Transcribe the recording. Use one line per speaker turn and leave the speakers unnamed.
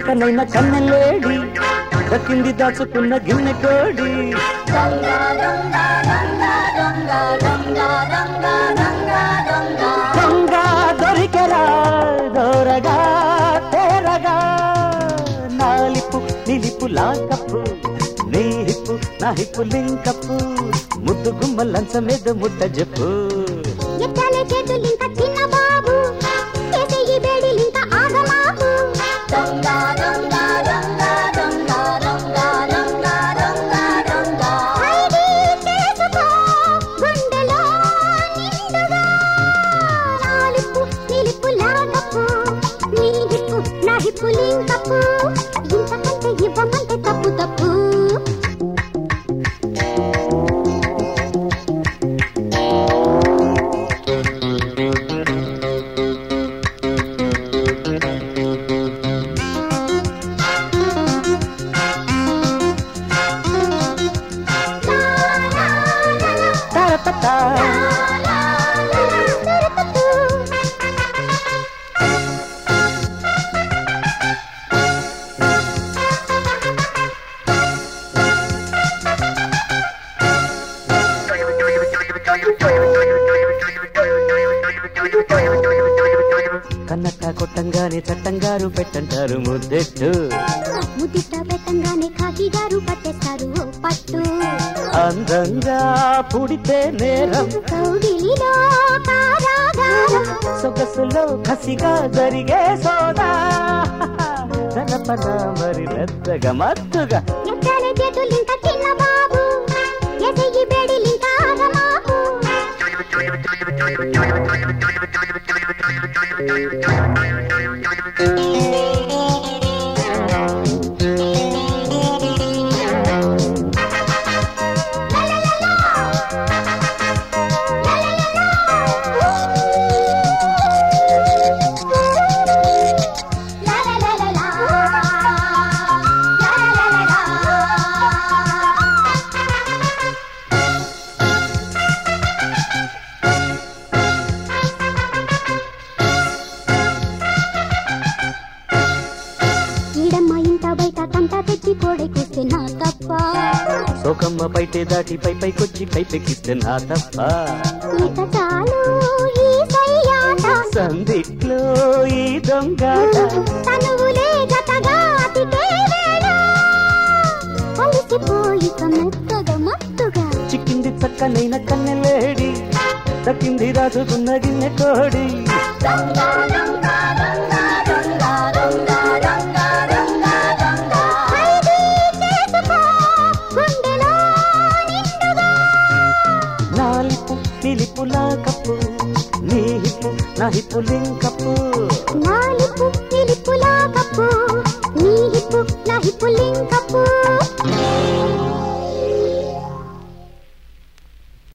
చక్కనైన కన్నెలేడి దక్కింది దాచుకున్న గిన్నె కోడి దొంగ దొరికెరా దోరగా తేరగా నాలిపు నిలిపు లాకప్పు నీ హిప్పు నా హిప్పు లింకప్పు ముద్దు గుమ్మ లంచ మీద ముద్ద చెప్పు
ఎత్తాలే చేతులింక చిన్న బాబు చేసే ఈ బేడీలింక ఆగమాకు దొంగ దొంగ దొంగ దొంగ దొంగ దొంగ దొంగ దొంగ ఖైదీ చేసుకో గుండెలో నిండుగా నాలిపు నిలిపు లాగపు నీ హిప్పు నా హిప్పు లింకపు ఇంతకంటే ఇవ్వమంటే తప్పు తప్పు
తారతతా. కన్నట్ట కొట్టంగానే చట్టంగారు పెట్టంటారు ముద్దెట్టు
ముదిట పెట్టంగానే కాకి గారు పట్టేస్తారు ఓ పట్టు
అందంగా పుడితే నేరం
కౌగిలిలో కారాగారం
సొగసులో కసిగా జరిగే సోదా తనపన మరి మెత్తగా మత్తుగా
ఎక్కాలే చేతులింక చిన్న బాబు ఎసయ్యి బేడిలింక ఆగమాకు లా లా లా లా లా. లా లా లా లా లా. ఈడమ్మ ఇంట బయట తంట తెచ్చి కోడె కూస్తే నా తప్ప
సోకమ్మ పైటే దాటి పై పైకొచ్చి కైపెక్కిస్తే నా తప్ప
ఇక చాలు ఈ సయ్యాట
సందిట్లో ఈ దొంగాట
తనువులే జతగా అతికే వేళ కలిసిపోయి మెత్తగా మత్తుగా
చిక్కింది చక్కనైన కన్నెలేడి దక్కింది రాజుకున్న గిన్నె కోడి
ఖైదీ చేసుకో గుండెలో నిండుగా
నాలిపు నిలిపు కప్పు నీ హిప్పు నా హిప్పు లింకప్పు
నాలిపు నిలిపులా కప్పు నీ హిప్పు నా హిప్పు లింకప్పు